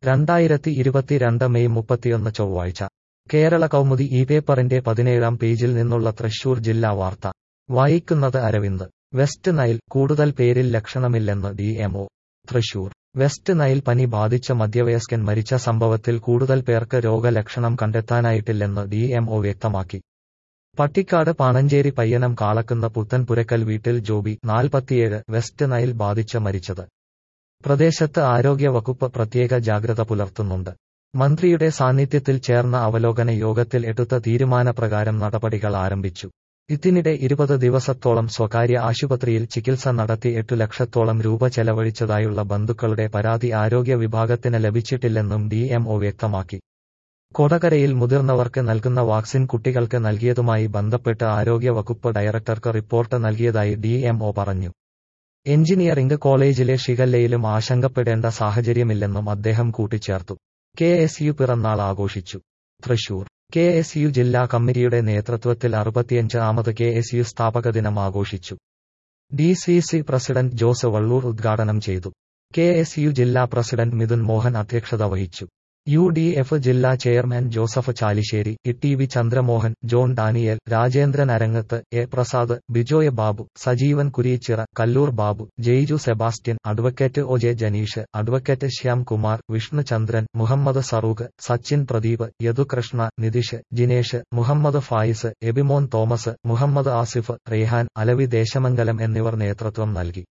രണ്ടായിരത്തി ഇരുപത്തിരണ്ട് മെയ് മുപ്പത്തിയൊന്ന് ചൊവ്വാഴ്ച കേരള കൗമുദി ഈ പേപ്പറിന്റെ പതിനേഴാം പേജിൽ നിന്നുള്ള തൃശൂർ ജില്ലാ വാർത്ത വായിക്കുന്നത് അരവിന്ദ് വെസ്റ്റ് നൈൽ കൂടുതൽ പേരിൽ ലക്ഷണമില്ലെന്ന് ഡിഎംഒ തൃശൂർ വെസ്റ്റ് നൈൽ പനി ബാധിച്ച മധ്യവയസ്കൻ മരിച്ച സംഭവത്തിൽ കൂടുതൽ പേർക്ക് രോഗലക്ഷണം കണ്ടെത്താനായിട്ടില്ലെന്ന് ഡിഎംഒ വ്യക്തമാക്കി പട്ടിക്കാട് പാണഞ്ചേരി പയ്യനം കാളക്കുന്ന പുത്തൻപുരക്കൽ വീട്ടിൽ ജോബി നാൽപ്പത്തിയേഴ് വെസ്റ്റ് നൈൽ ബാധിച്ച് മരിച്ചത് പ്രദേശത്ത് ആരോഗ്യവകുപ്പ് പ്രത്യേക ജാഗ്രത പുലർത്തുന്നുണ്ട് മന്ത്രിയുടെ സാന്നിധ്യത്തിൽ ചേർന്ന അവലോകന യോഗത്തിൽ എടുത്ത തീരുമാനപ്രകാരം നടപടികൾ ആരംഭിച്ചു ഇതിനിടെ ഇരുപത് ദിവസത്തോളം സ്വകാര്യ ആശുപത്രിയിൽ ചികിത്സ നടത്തി എട്ടു ലക്ഷത്തോളം രൂപ ചെലവഴിച്ചതായുള്ള ബന്ധുക്കളുടെ പരാതി ആരോഗ്യ വിഭാഗത്തിന് ലഭിച്ചിട്ടില്ലെന്നും ഡിഎംഒ വ്യക്തമാക്കി കൊടകരയിൽ മുതിർന്നവർക്ക് നൽകുന്ന വാക്സിൻ കുട്ടികൾക്ക് നൽകിയതുമായി ബന്ധപ്പെട്ട് ആരോഗ്യ വകുപ്പ് ഡയറക്ടർക്ക് റിപ്പോർട്ട് നൽകിയതായി ഡിഎംഒ പറഞ്ഞു എഞ്ചിനീയറിംഗ് കോളേജിലെ ഷിഗല്ലയിലും ആശങ്കപ്പെടേണ്ട സാഹചര്യമില്ലെന്നും അദ്ദേഹം കൂട്ടിച്ചേർത്തു കെ എസ് യു പിറന്നാൾ ആഘോഷിച്ചു തൃശൂർ കെ എസ് യു ജില്ലാ കമ്മിറ്റിയുടെ നേതൃത്വത്തിൽ അറുപത്തിയഞ്ച് ആമത് കെ എസ് യു സ്ഥാപക ദിനം ആഘോഷിച്ചു D C C president Jose Valloor ഉദ്ഘാടനം ചെയ്തു കെ എസ് യു ജില്ലാ പ്രസിഡന്റ് മിഥുൻ മോഹൻ അധ്യക്ഷത വഹിച്ചു യു ഡി എഫ് ജില്ലാ chairman Joseph Chalissery E T V Chandramohan John Daniel Rajendran Arangath A Prasad Bijoy Babu Sajeevan Kurichira Kallur Babu Jaiju Sebastian advocate O J Janeesh advocate Shyam Kumar Vishnuchandran Muhammad Sarooq Sachin Pradeep Yadukrishna Nithish Jinesh Muhammad Fayis Abimon Thomas Muhammad Asif Raihan Alavi Desamangalam എന്നിവർ നേതൃത്വം നൽകി